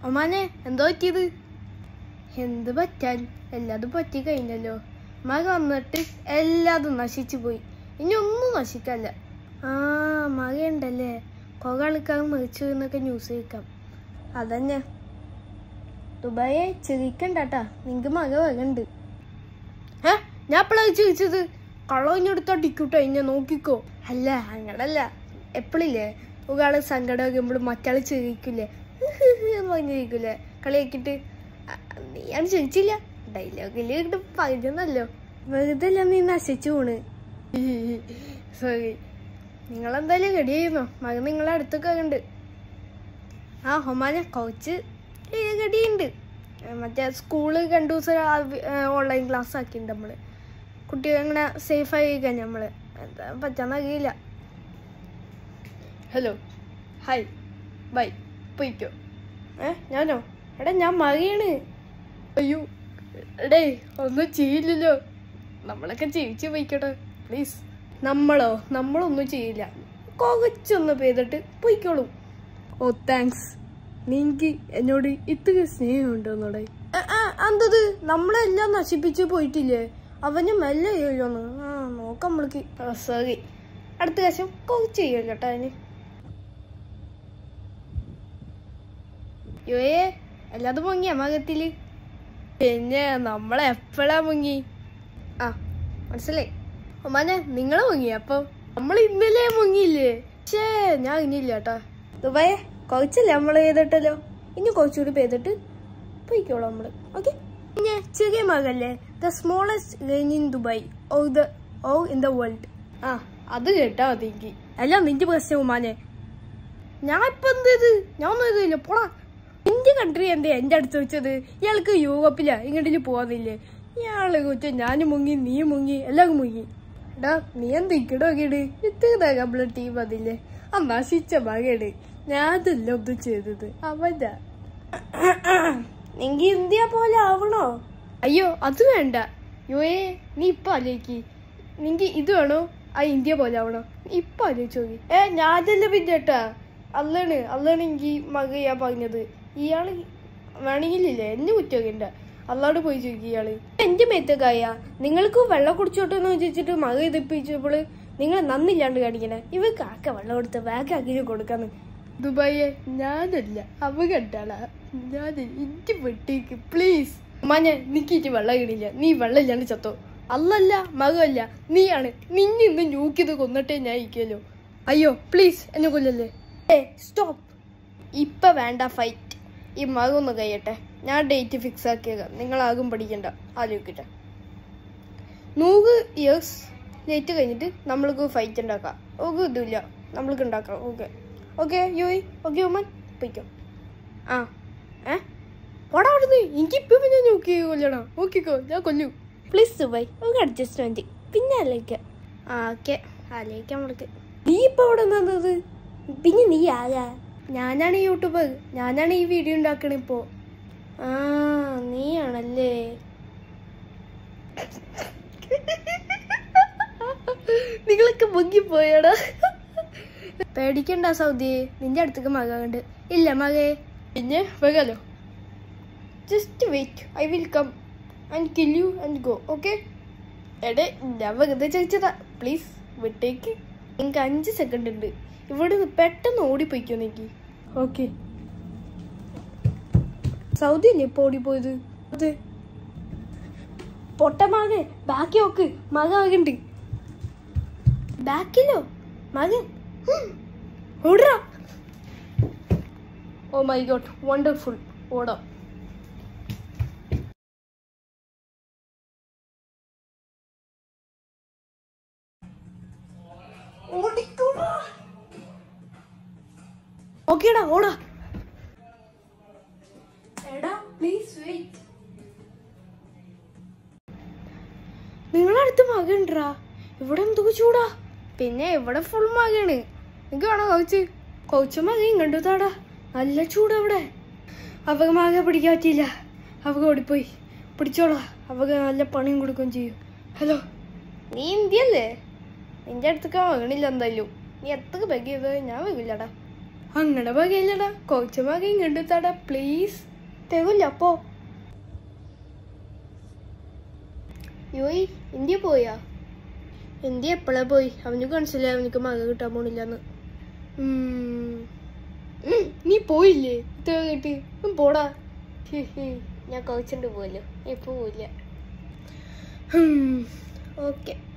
ഒമാനെ എന്തോ പറ്റിയത് എന്ത് പറ്റാൻ എല്ലാതും പറ്റി കഴിഞ്ഞല്ലോ മഴ വന്നിട്ട് എല്ലാതും നശിച്ചു പോയി ഇനി ഒന്നും നശിക്കല്ല ആ മഴ ഉണ്ടല്ലേ കുറെ ആൾക്കാർ മരിച്ചു എന്നൊക്കെ ന്യൂസ് കേൾക്കാം അതന്നെ ദുബായെ ചിരിക്കണ്ടാട്ടാ നിങ്ങക്ക് മഴ വരുന്നുണ്ട് ഏ ഞാൻ എപ്പോഴാണ് ചിരിച്ചത് കള്ളഞ്ഞെടുത്താ ടിക്കൂട്ടോ ഇന്നെ നോക്കിക്കോ അല്ല അങ്ങനല്ല എപ്പോഴില്ലേ ഒരാള് സങ്കടം വരുമ്പോൾ മറ്റാള് ചിരിക്കില്ലേ പറഞ്ഞിരിക്കൂലേ കളിയാക്കിട്ട് നീയാണ് ചിരിച്ചില്ല ഡയലോഗില് ഇട്ട് പറഞ്ഞല്ലോ വെറുതെ അല്ല നീ നശിച്ചു പോണ് സോറി നിങ്ങളെന്തായാലും റെഡി ചെയ്യുന്നോ മകൻ നിങ്ങളെ അടുത്തൊക്കെ ഉണ്ട് ആ ഹൊമാനെ കുറച്ച് റെഡിയുണ്ട് മറ്റേ സ്കൂള് രണ്ടു ദിവസം ഓൺലൈൻ ക്ലാസ് ആക്കിയിട്ടുണ്ട് നമ്മള് കുട്ടികൾ അങ്ങനെ സേഫായി കഴിക്കാൻ നമ്മള് എന്താ പറ്റാന്ന് അറിയില്ല ഹലോ ഹായ് ബൈ പോയിക്കോ ഏ ഞാനോ എടാ ഞാൻ മറിയാണ് അയ്യോ എടേ ഒന്നും ചെയ്യില്ലല്ലോ നമ്മളൊക്കെ ജീവിച്ച് പോയിക്കോട്ടെ പ്ലീസ് നമ്മളോ നമ്മളൊന്നും ചെയ്യില്ല കുറച്ചൊന്ന് പെയ്തിട്ട് പോയിക്കോളൂ ഓ താങ്ക്സ് നിനക്ക് എന്നോട് ഇത്ര സ്നേഹമുണ്ടോന്നോടെ എന്തത് നമ്മളെല്ലാം നശിപ്പിച്ച് പോയിട്ടില്ലേ അവന് മെല്ലെ ചെയ്യുമല്ലോന്ന് ആ നോക്കാം നമ്മൾക്ക് സോറി അടുത്ത പ്രാവശ്യം കുറച്ച് ചെയ്യും കേട്ടോ അതിന് യോയെ എല്ലാതും മുങ്ങിയ മകത്തില് പിന്നെ നമ്മളെ എപ്പോഴാ മുങ്ങി ആ മനസ്സിലായി ഒമാനെ നിങ്ങള് മുങ്ങി അപ്പൊ നമ്മൾ ഇന്നലെ മുങ്ങിയില്ലേ ഛേ ഞാൻ ഇനിയില്ല കേട്ടോ ദുബായെ കുറച്ചല്ലേ നമ്മൾ ചെയ്തിട്ടല്ലോ ഇനി കുറച്ചുകൂടി പെയ്തിട്ട് പോയിക്കോളാം നമ്മള് ഓക്കെ പിന്നെ ചെറിയ മകല്ലേ the smallest rain in Dubai oh the oh in the world ആ അത് കേട്ടാ മതി എനിക്ക് അല്ല നിന്റെ പ്രശ്നം ഉമാനെ ഞാൻ ഇപ്പൊ എന്ത് ചെയ്ത് ഞാൻ ഒന്നും ചെയ്തില്ല പോടാ നിന്റെ കൺട്രി എന്തേ എന്റെ അടുത്ത് വെച്ചത് ഇയാൾക്ക് യൂറോപ്പിലാ ഇങ്ങോട്ടിൽ പോവാന്നില്ലേ ഇയാളെ കുറ്റം ഞാനും മുങ്ങി നീ മുങ്ങി എല്ലാവരും മുങ്ങി എടാ നീ എന്ത് ഇക്കടോ കേട് ഇത്ര നമ്മളെ ടീം അതില്ലേ ആ നശിച്ച മകേട് ഞാൻ അതല്ല ഒന്നും ചെയ്തത് അവന്റെ നിങ്ങ ഇന്ത്യ പോലെ ആവണോ അയ്യോ അത് വേണ്ട യോയെ നീ ഇപ്പൊ ആലോചിക്ക് നിങ്ങക്ക് ഇത് വേണോ ആ ഇന്ത്യ പോലെ ആവണോ ഇപ്പൊ ആലോചിച്ച് നോക്കി ഏ ഞാനല്ല പിന്നെ കേട്ടാ അല്ലാണ് അല്ലാണ് എനിക്ക് മക ഞാൻ പറഞ്ഞത് ഇയാള് വേണമെങ്കിലില്ലേ എന്നെ കുറ്റമൊക്കെ അല്ലാണ്ട് പോയി ചോദിക്കും ഇയാള് എന്റെ മേത്തക്കായ നിങ്ങൾക്ക് വെള്ളം കുടിച്ചോട്ടെന്ന് ചോദിച്ചിട്ട് മക ഇതിപ്പിച്ചപ്പോൾ നിങ്ങൾ നന്നില്ലാണ്ട് കാണിക്കണേ ഇവ കാക്ക വെള്ളം കൊടുത്ത് ബാക്കാക്കി കൊടുക്കാന്ന് ദുബായെ ഞാനല്ല അവ കണ്ടാളാ ഞാൻ ഇഞ്ചി വെട്ടേക്ക് പ്ലീസ് മഞ്ഞ നിക്കിട്ട് വെള്ളം കിടില്ല നീ വെള്ളം ഇല്ലാണ്ട് ചത്തോ അല്ലല്ല മകമല്ല നീയാണ് നിന്നെ ഇന്ന് ഞൂക്കിയത് കൊന്നിട്ടേ ഞാൻ ഇരിക്കുമല്ലോ അയ്യോ പ്ലീസ് എന്നെ കൊല്ലല്ലേ ഏ സ്റ്റോപ്പ് ഇപ്പൊ വേണ്ട ഫൈറ്റ് ഈ മകം ഒന്ന് കഴിയട്ടെ ഞാൻ ഡേറ്റ് ഫിക്സ് ആക്കിയേക്കാം നിങ്ങളാകും പഠിക്കണ്ട ആലോചിക്കട്ടെ നൂറ് ഇയേഴ്സ് ലേറ്റ് കഴിഞ്ഞിട്ട് നമ്മൾക്ക് ഫൈറ്റ് ഉണ്ടാക്കാം ഓക്കെ ഇതില്ല നമ്മൾക്ക് ഉണ്ടാക്കാം ഓക്കെ ഓക്കെ യോയ് ഓക്കെ ഉമ്മൻ പൊയ്ക്കോ ആ ഏ പോടാ അവിടുന്ന് എനിക്കിപ്പോ ഞാൻ നോക്കി കൊല്ലണം നോക്കിക്കോ ഞാൻ കൊല്ലു പ്ലീസ് സുബൈ ഒരു അഡ്ജസ്റ്റ്മെന്റ് പിന്നെ ആലോചിക്കാം ആ ഓക്കെ ആലോചിക്കാം നമ്മൾക്ക് നീ ഇപ്പൊ അവിടെ നിന്നത് പിന്നെ നീ ആരാ ഞാനാണ് യൂട്യൂബർ ഞാനാണ് ഈ വീഡിയോ ഉണ്ടാക്കണ ഇപ്പോ ആ നീയാണല്ലേ നിങ്ങളൊക്കെ മുങ്ങിപ്പോയടാ പേടിക്കണ്ട സൗദി നിന്റെ അടുത്തേക്ക് മകളുണ്ട് ഇല്ല മകേ പിന്നെ വരാലോ just wait I will come and kill you and go okay എടേ ഞാൻ വെറുതെ ചോദിച്ചതാ പ്ലീസ് വിട്ടേക്ക് എനിക്ക് അഞ്ച് സെക്കൻഡ് ഉണ്ട് ഇവിടെ നിന്ന് പെട്ടെന്ന് ഓടിപ്പോയിക്കോ എനിക്ക് ഓക്കെ സൗദി അല്ലേ ഇപ്പൊ ഓടിപ്പോയത് അത് പൊട്ടമാകെ ബാക്കി നോക്ക് മക ആകണ്ട് ബാക്കിലോ മകൻ ഓടാ ഓ മൈ ഗോഡ് വണ്ടർഫുൾ ഓടാം ഓക്കേടാ ഓടാ എടാ പ്ലീസ് വെയിറ്റ് നിങ്ങളടുത്ത് മകണ്ടാ ഇവിടെ എന്തോ ചൂടാ പിന്നെ ഇവിടെ ഫുൾ മകയാണ് നിനക്ക് വേണോ കൗച്ച് കൗച്ച മക ഇങ്ങോട്ട് താടാ നല്ല ചൂടാ ഇവിടെ അവക്ക് മക പിടിക്കാൻ പറ്റിയില്ല അവക്ക് ഓടിപ്പോയി പിടിച്ചോളാ അവക്ക് നല്ല പണിയും കൊടുക്കുകയും ചെയ്യും ഹലോ നീ ഇന്ത്യല്ലേ നിന്റെ അടുത്തൊക്കെ മകണില്ല എന്തായാലും നീ എത്ര ബെഗ് ചെയ്തത് ഞാൻ വരില്ലടാ അങ്ങനെ വകയില്ലടാ കുറച്ച് വക ഇങ്ങോട്ട് തടാ പ്ലീസ് തരില്ല അപ്പോ യോയ് ഇന്ത്യ പോയാ ഇന്ത്യ എപ്പോഴാ പോയി അവന് മനസ്സിലായി അവനിക്ക് മക കിട്ടാൻ പോണില്ലെന്ന് ഉം. ഉം, നീ പോയില്ലേ ഇത്ര കിട്ടി ഉം, പോടാ ഹി, ഹി. ഞാൻ കുറച്ചുണ്ട് പോയല്ലോ ഇപ്പൊ പോയില്ല ഓക്കെ